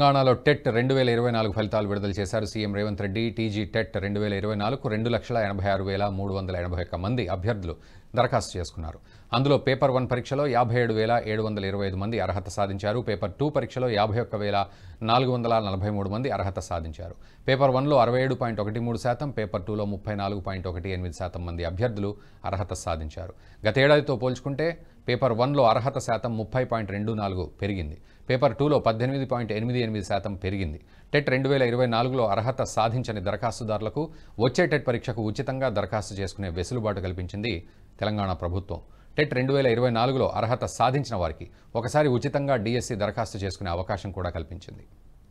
తెలంగాణలో టెట్ రెండు వేల ఇరవై నాలుగు ఫలితాలు విడుదల చేశారు CM Revanth Reddy TG TET రెండు వేల ఇరవై నాలుగు రెండు లక్షల ఎనభై ఆరు వేల మూడు వందల ఎనభై ఒక్క మంది అభ్యర్థులు దరఖాస్తు చేసుకున్నారు అందులో పేపర్ వన్ పరీక్షలో యాభై ఏడు వేల ఏడు వందల ఇరవై ఐదు మంది అర్హత సాధించారు పేపర్ టూ పరీక్షలో యాభై ఒక్క వేల నాలుగు వందల నలభై మూడు మంది అర్హత సాధించారు పేపర్ వన్లో అరవై ఏడు పాయింట్ ఒకటి మూడు శాతం పేపర్ టూలో ముప్పై నాలుగు పాయింట్ ఒకటి ఎనిమిది శాతం మంది అభ్యర్థులు అర్హత సాధించారు గతేడాదితో పోల్చుకుంటే పేపర్ వన్లో అర్హత శాతం ముప్పై పాయింట్ రెండు నాలుగు పెరిగింది పేపర్ టూలో పద్దెనిమిది పాయింట్ ఎనిమిది ఎనిమిది శాతం పెరిగింది టెట్ రెండు వేల ఇరవై నాలుగులో అర్హత సాధించని దరఖాస్తుదారులకు వచ్చే టెట్ పరీక్షకు ఉచితంగా దరఖాస్తు చేసుకునే వెసులుబాటు కల్పించింది తెలంగాణ ప్రభుత్వం టెట్ రెండు వేల ఇరవై నాలుగులో అర్హత సాధించిన వారికి ఒకసారి ఉచితంగా డిఎస్సి దరఖాస్తు చేసుకునే అవకాశం కూడా కల్పించింది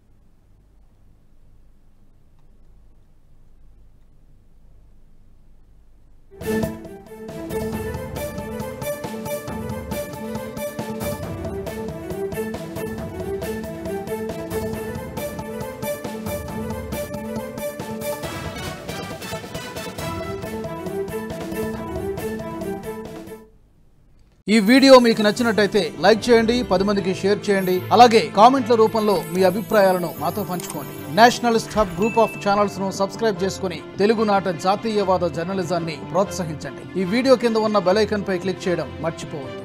ఈ వీడియో మీకు నచ్చినట్టయితే లైక్ చేయండి పది మందికి షేర్ చేయండి అలాగే కామెంట్ల రూపంలో మీ అభిప్రాయాలను మాతో పంచుకోండి nationalist hub group of channels ను సబ్స్క్రైబ్ చేసుకుని తెలుగునాట జాతీయవాద జర్నలిజాన్ని ప్రోత్సహించండి ఈ వీడియో కింద ఉన్న బెల్ ఐకాన్ పై క్లిక్ చేయడం మర్చిపోవద్దు